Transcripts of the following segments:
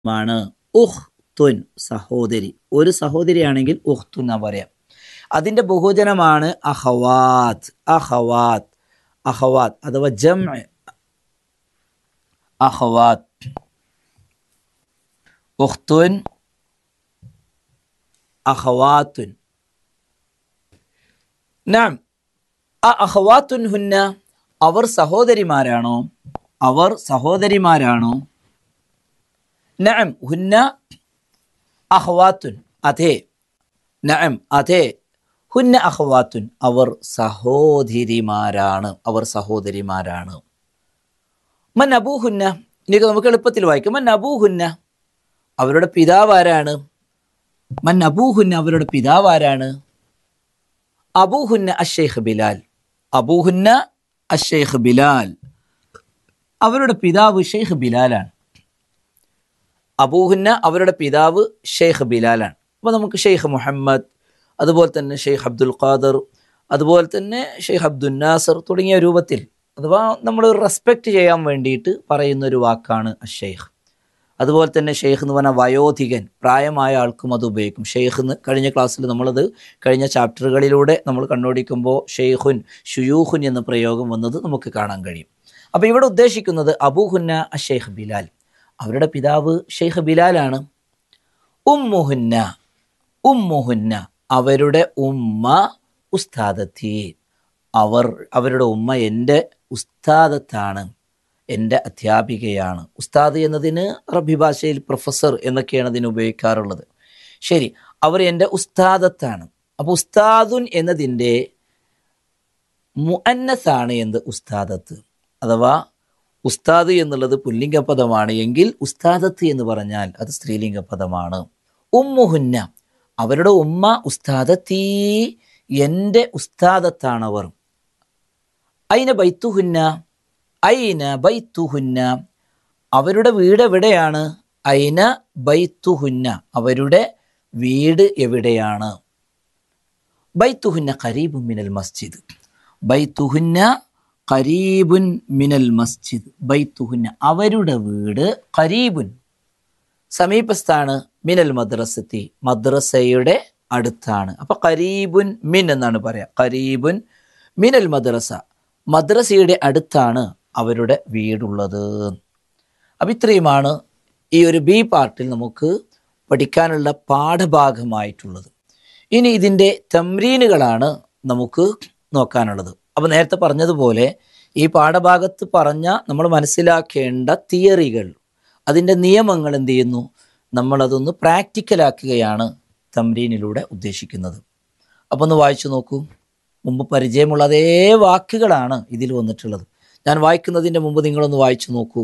മാണ് ഉഹ്തുൻ സഹോദരി ഒരു സഹോദരിയാണെങ്കിൽ ഉഹ്തുൻ എന്നാ പറയാം അതിന്റെ ബഹുജനമാണ് അഹവാത്ത് അഹവാത്ത് അഹവാത്ത് അഥവാ ജം അഹവാത്ത് ഉഖ്തുൻ അഹവാത്തുൻ നാം ആ അഹവാത്തുൻ ഹുന്ന അവർ സഹോദരിമാരാണോ അവർ സഹോദരിമാരാണോ നഅം ഹുന്ന അഹ്വാത്തുൻ അതെ നഅം അതെ ഹുന്ന അഹ്വാത്തുൻ അവർ സഹോദരിമാരാണ് അവർ സഹോദരിമാരാണ് മൻ അബൂഹുന്ന ഇനി നമുക്ക് എളുപ്പത്തിൽ വായിക്കാം മൻ അബൂഹുന്ന അവരുടെ പിതാവ് ആരാണ് മൻ അബൂഹുന്ന അവരുടെ പിതാവ് ആരാണ് അബൂഹുന്ന അഷേഖ് ബിലാൽ അബൂഹുന്ന അഷേഖ് ബിലാൽ അവരുടെ പിതാവ് ഷെയ്ഖ് ബിലാലാണ് അബൂഹുന്ന അവരുടെ പിതാവ് ഷെയ്ഖ് ബിലാലാണ് അപ്പോൾ നമുക്ക് ഷെയ്ഖ് മുഹമ്മദ് അതുപോലെ തന്നെ ഷെയ്ഖ് അബ്ദുൽ ഖാദർ അതുപോലെ തന്നെ ഷെയ്ഖ് അബ്ദുൽ നാസർ തുടങ്ങിയ രൂപത്തിൽ അഥവാ നമ്മൾ റെസ്പെക്റ്റ് ചെയ്യാൻ വേണ്ടിയിട്ട് പറയുന്ന ഒരു വാക്കാണ് ഷെയ്ഖ് അതുപോലെ തന്നെ ഷെയ്ഖ് എന്ന് പറഞ്ഞാൽ വയോധികൻ പ്രായമായ ആൾക്കും അത് ഉപയോഗിക്കും ഷെയ്ഖ് എന്ന് കഴിഞ്ഞ ക്ലാസ്സിൽ നമ്മളത് കഴിഞ്ഞ ചാപ്റ്ററുകളിലൂടെ നമ്മൾ കണ്ണോടിക്കുമ്പോൾ ഷെയ്ഖുൻ ഷുയൂഖുൻ എന്ന പ്രയോഗം വന്നത് നമുക്ക് കാണാൻ കഴിയും അപ്പോൾ ഇവിടെ ഉദ്ദേശിക്കുന്നത് അബൂഹുന്ന ഷെയ്ഖ് ബിലാൽ അവരുടെ പിതാവ് ഷെയ്ഖ് ബിലാലാണ് ഉമ്മുഹുന്ന ഉമ്മുഹുന്ന അവരുടെ ഉമ്മ ഉസ്താദത്തി അവർ അവരുടെ ഉമ്മ എൻ്റെ ഉസ്താദത്താണ് എൻ്റെ അധ്യാപികയാണ് ഉസ്താദ് എന്നതിന് അറബി ഭാഷയിൽ പ്രൊഫസർ എന്നൊക്കെയാണ് അതിന് ഉപയോഗിക്കാറുള്ളത് ശരി അവർ എൻ്റെ ഉസ്താദത്താണ് അപ്പോൾ ഉസ്താദുൻ എന്നതിൻ്റെ മുഅന്നസാണ് എന്ത് ഉസ്താദത്ത് അഥവാ ഉസ്താദ് എന്നുള്ളത് പുല്ലിംഗ പദമാണ് എങ്കിൽ ഉസ്താദത്ത് എന്ന് പറഞ്ഞാൽ അത് സ്ത്രീലിംഗ പദമാണ് ഉമ്മുഹുന്ന അവരുടെ ഉമ്മ ഉസ്താദത്തീ എൻ്റെ ഉസ്താദത്താണവർ അയിന ബൈത്തുഹുന്ന ഐന ബൈത്തുഹുന്ന അവരുടെ വീട് എവിടെയാണ് ഐന ബൈത്തുഹുന്ന അവരുടെ വീട് എവിടെയാണ് ബൈത്തുഹുന്ന ഖരീബുൻ മിനൽ മസ്ജിദ് ബൈത്തുഹുന്ന ഖരീബുൻ മിനൽ മസ്ജിദ് ബൈത്തുഹുന്ന അവരുടെ വീട് ഖരീബുൻ സമീപത്താണ് മിനൽ മദ്രസത്തി മദ്രസയുടെ അടുത്താണ് അപ്പൊ ഖരീബുൻ മിൻ എന്നാണ് പറയാ ഖരീബുൻ മിനൽ മദ്രസ മദ്രസയുടെ അടുത്താണ് അവരുടെ വീടുള്ളത് അപ്പം ഇത്രയുമാണ് ഈ ഒരു ബി പാർട്ടിൽ നമുക്ക് പഠിക്കാനുള്ള പാഠഭാഗമായിട്ടുള്ളത് ഇനി ഇതിൻ്റെ തമ്രീനുകളാണ് നമുക്ക് നോക്കാനുള്ളത് അപ്പോൾ നേരത്തെ പറഞ്ഞതുപോലെ ഈ പാഠഭാഗത്ത് പറഞ്ഞ നമ്മൾ മനസ്സിലാക്കേണ്ട തിയറികൾ അതിൻ്റെ നിയമങ്ങൾ എന്ത് ചെയ്യുന്നു നമ്മളതൊന്ന് പ്രാക്ടിക്കലാക്കുകയാണ് തമ്രീനിലൂടെ ഉദ്ദേശിക്കുന്നത് അപ്പോൾ ഒന്ന് വായിച്ചു നോക്കൂ മുമ്പ് പരിചയമുള്ള അതേ വാക്കുകളാണ് ഇതിൽ വന്നിട്ടുള്ളത് ഞാൻ വായിക്കുന്നതിൻ്റെ മുമ്പ് നിങ്ങളൊന്ന് വായിച്ചു നോക്കൂ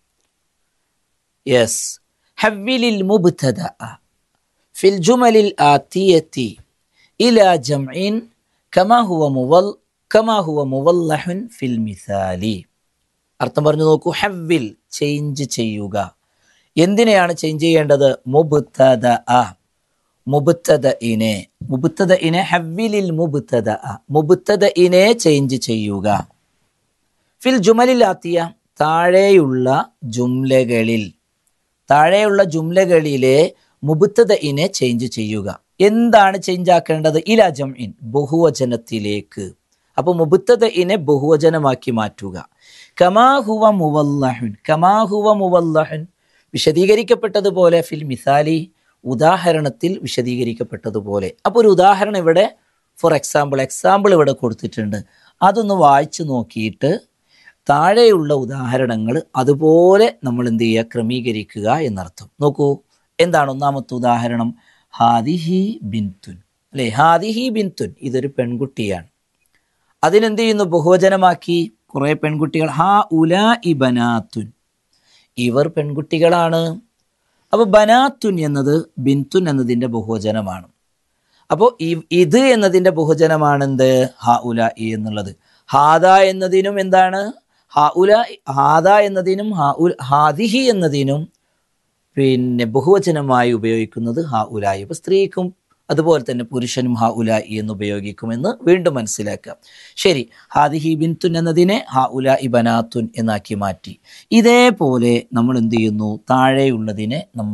യെസ് ഹവ്വിലിൽ മുബ്തദ ഫിൽ ജുമലിൽ ആത്തിയത്തി ഇലാ ജംഇൻ കമാ ഹുവ മുവൽ കമാ ഹുവ മുവല്ലഹുൻ ഫിൽ മിസാലി അർത്ഥം പറഞ്ഞു നോക്കൂ ഹവ്വിൽ ചേഞ്ച് ചെയ്യുക എന്തിനെയാണ് ചേഞ്ച് ചെയ്യേണ്ടത് മുബ്തദ മുബുത്തത ഇനെ മുബുത്തത ഇനെ ഹവ്വിലിൽ മുബുത്തത മുബുത്തത ഇനെ ചേഞ്ച് ചെയ്യുക ഫിൽ ജുമലിൽ ആത്തിയ താഴെയുള്ള ജുംലകളിൽ താഴെയുള്ള ജുംലകളിലെ മുബുത്തത ഇനെ ചേഞ്ച് ചെയ്യുക എന്താണ് ചേഞ്ച് ആക്കേണ്ടത് ഇല ജംഇൻ ബഹുവചനത്തിലേക്ക് അപ്പൊ മുബുത്തത ഇനെ ബഹുവചനമാക്കി മാറ്റുക കമാഹുവ മുവല്ലഹുൻ കമാഹുവ മുവല്ലഹുൻ വിശദീകരിക്കപ്പെട്ടതുപോലെ ഫിൽ മിസാലി ഉദാഹരണത്തിൽ വിശദീകരിക്കപ്പെട്ടതുപോലെ അപ്പോൾ ഒരു ഉദാഹരണം ഇവിടെ ഫോർ എക്സാമ്പിൾ എക്സാമ്പിൾ ഇവിടെ കൊടുത്തിട്ടുണ്ട് അതൊന്ന് വായിച്ചു നോക്കിയിട്ട് താഴെയുള്ള ഉദാഹരണങ്ങൾ അതുപോലെ നമ്മൾ എന്ത് ചെയ്യുക ക്രമീകരിക്കുക എന്നർത്ഥം നോക്കൂ എന്താണ് ഒന്നാമത്തെ ഉദാഹരണം ഹാദിഹി ബിൻതുൻ അല്ലെ ഹാദിഹി ബിൻതുൻ ഇതൊരു പെൺകുട്ടിയാണ് അതിനെന്ത് ചെയ്യുന്നു ബഹുവചനമാക്കി കുറെ പെൺകുട്ടികൾ ഹാ ഉല ഇബനാത്തുൻ ഇവർ പെൺകുട്ടികളാണ് അപ്പോൾ ബനാത്തുൻ എന്നത് ബിൻതുൻ എന്നതിൻ്റെ ബഹുവചനമാണ് അപ്പോൾ ഇത് എന്നതിൻ്റെ ബഹുവചനമാണെന്ത് ഹ ഉല ഇ എന്നുള്ളത് ഹാദ എന്നതിനും എന്താണ് ഹ ഉല ഹാദ എന്നതിനും ഹ ഉ ഹാദിഹി എന്നതിനും പിന്നെ ബഹുവചനമായി ഉപയോഗിക്കുന്നത് ഹ ഉലായി അപ്പോൾ സ്ത്രീക്കും അതുപോലെ തന്നെ പുരുഷനും ഹ ഉലായി എന്ന് ഉപയോഗിക്കുമെന്ന് വീണ്ടും മനസ്സിലാക്കുക ശരി ഹാദിഹി ബിൻതുൻ എന്നതിനെ ഹ ഉലായി ബനാത്തുൻ എന്നാക്കി മാറ്റി ഇതേപോലെ നമ്മൾ എന്ത് ചെയ്യുന്നു താഴെയുള്ളതിനെ നമ്മൾ